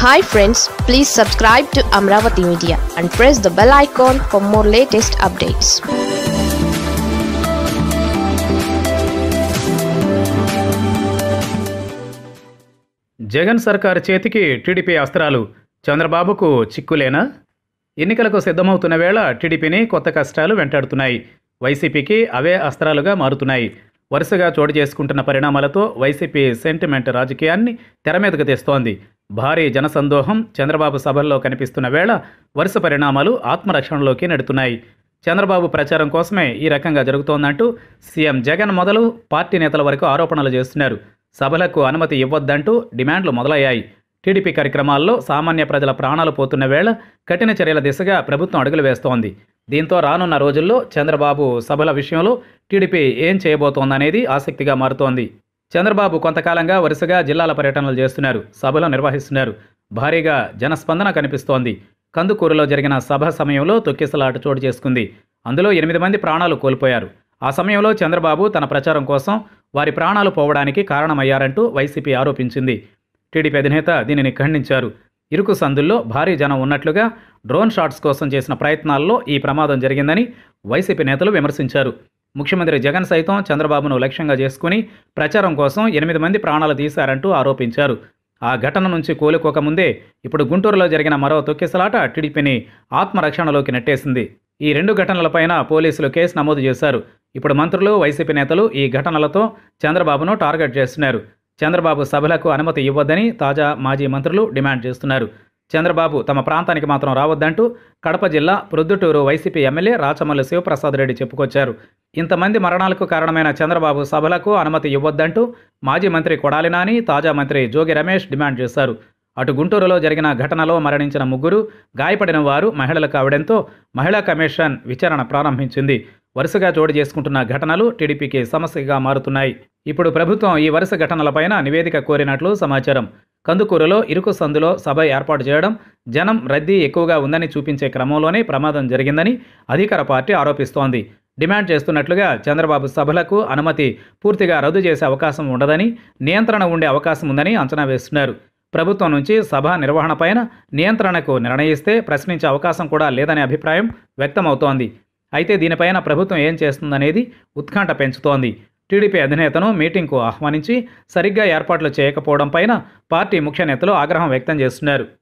hi friends please subscribe to Amaravati media and press the bell icon for more latest updates Jagan సర్కార్ చేతికి TDP అస్త్రాలు చంద్రబాబుకు చిక్కులేనా ఎన్నికలకు సిద్ధమవుతున్న వేళ టీడీపీని కొత్త కష్టాలు వెంటాడుతున్నాయి వైసీపీకి అవే అస్త్రాలుగా మారుతున్నాయి వరుసగా చోటు చేసుకుంటున్న పరిణామాలతో వైసీపీ సెంటిమెంట్ రాజకీయాన్ని తెర మీదకు తెస్తోంది భారీ జనసందోహం చంద్రబాబు సభల్లో కనిపిస్తున్న వేళ వరుస పరిణామాలు ఆత్మరక్షణలోకి నెడుతున్నాయి చంద్రబాబు ప్రచారం కోసమే ఈ రకంగా జరుగుతోందంటూ సీఎం జగన్ మొదలు పార్టీ నేతల వరకు ఆరోపణలు చేస్తున్నారు సభలకు అనుమతి ఇవ్వొద్దంటూ డిమాండ్లు మొదలయ్యాయి టీడీపీ కార్యక్రమాల్లో సామాన్య ప్రజల ప్రాణాలు పోతున్న వేళ కఠిన చర్యల దిశగా ప్రభుత్వం అడుగులు వేస్తోంది దీంతో రానున్న రోజుల్లో చంద్రబాబు సభల విషయంలో టీడీపీ ఏం చేయబోతోందనేది ఆసక్తిగా మారుతోంది చంద్రబాబు కొంతకాలంగా వరుసగా జిల్లాల పర్యటనలు చేస్తున్నారు సభలు నిర్వహిస్తున్నారు భారీగా జనస్పందన కనిపిస్తోంది కందుకూరులో జరిగిన సభ సమయంలో తొక్కిసలాట చోటు చేసుకుంది అందులో ఎనిమిది మంది ప్రాణాలు కోల్పోయారు ఆ సమయంలో చంద్రబాబు తన ప్రచారం కోసం వారి ప్రాణాలు పోవడానికి కారణమయ్యారంటూ వైసీపీ ఆరోపించింది టీడీపీ అధినేత దీనిని ఖండించారు ఇరుకు సందుల్లో భారీ జనం ఉన్నట్లుగా డ్రోన్ షాట్స్ కోసం చేసిన ప్రయత్నాల్లో ఈ ప్రమాదం జరిగిందని వైసీపీ నేతలు విమర్శించారు ముఖ్యమంత్రి జగన్ సైతం చంద్రబాబును లక్ష్యంగా చేసుకుని ప్రచారం కోసం ఎనిమిది మంది ప్రాణాలు తీశారంటూ ఆరోపించారు ఆ ఘటన నుంచి కోలుకోకముందే ఇప్పుడు గుంటూరులో జరిగిన మరో తొక్కిసలాట టీడీపీని ఆత్మరక్షణలోకి నెట్టేసింది ఈ రెండు ఘటనలపైన పోలీసులు కేసు నమోదు చేశారు ఇప్పుడు మంత్రులు వైసీపీ నేతలు ఈ ఘటనలతో చంద్రబాబును టార్గెట్ చేస్తున్నారు చంద్రబాబు సభలకు అనుమతి ఇవ్వొద్దని తాజా మాజీ మంత్రులు డిమాండ్ చేస్తున్నారు చంద్రబాబు తమ ప్రాంతానికి మాత్రం రావద్దంటూ కడప జిల్లా ప్రొద్దుటూరు వైసీపీ ఎమ్మెల్యే రాచమల్లి శివప్రసాద్ రెడ్డి చెప్పుకొచ్చారు ఇంతమంది మరణాలకు కారణమైన చంద్రబాబు సభలకు అనుమతి ఇవ్వొద్దంటూ మాజీ మంత్రి కొడాలి నాని తాజా మంత్రి జోగి రమేష్ డిమాండ్ చేశారు అటు గుంటూరులో జరిగిన ఘటనలో మరణించిన ముగ్గురు గాయపడిన వారు మహిళలు కావడంతో మహిళా కమిషన్ విచారణ ప్రారంభించింది వరుసగా చోటు చేసుకుంటున్న ఘటనలు టీడీపీకి సమస్యగా మారుతున్నాయి ఇప్పుడు ప్రభుత్వం ఈ వరుస ఘటనలపైన నివేదిక కోరినట్లు సమాచారం కందుకూరులో ఇరుకు సందులో సభ ఏర్పాటు చేయడం జనం రద్దీ ఎక్కువగా ఉందని చూపించే క్రమంలోనే ప్రమాదం జరిగిందని అధికార పార్టీ ఆరోపిస్తోంది డిమాండ్ చేస్తున్నట్లుగా చంద్రబాబు సభలకు అనుమతి పూర్తిగా రద్దు చేసే అవకాశం ఉండదని నియంత్రణ ఉండే అవకాశం ఉందని అంచనా వేస్తున్నారు ప్రభుత్వం నుంచి సభ నిర్వహణపైన నియంత్రణకు నిర్ణయిస్తే ప్రశ్నించే అవకాశం కూడా లేదనే అభిప్రాయం వ్యక్తమవుతోంది అయితే దీనిపైన ప్రభుత్వం ఏం చేస్తుందనేది ఉత్కంఠ పెంచుతోంది టీడీపీ అధినేతను మీటింగ్కు ఆహ్వానించి సరిగ్గా ఏర్పాట్లు చేయకపోవడం పైన పార్టీ ముఖ్య నేతలు ఆగ్రహం వ్యక్తం చేస్తున్నారు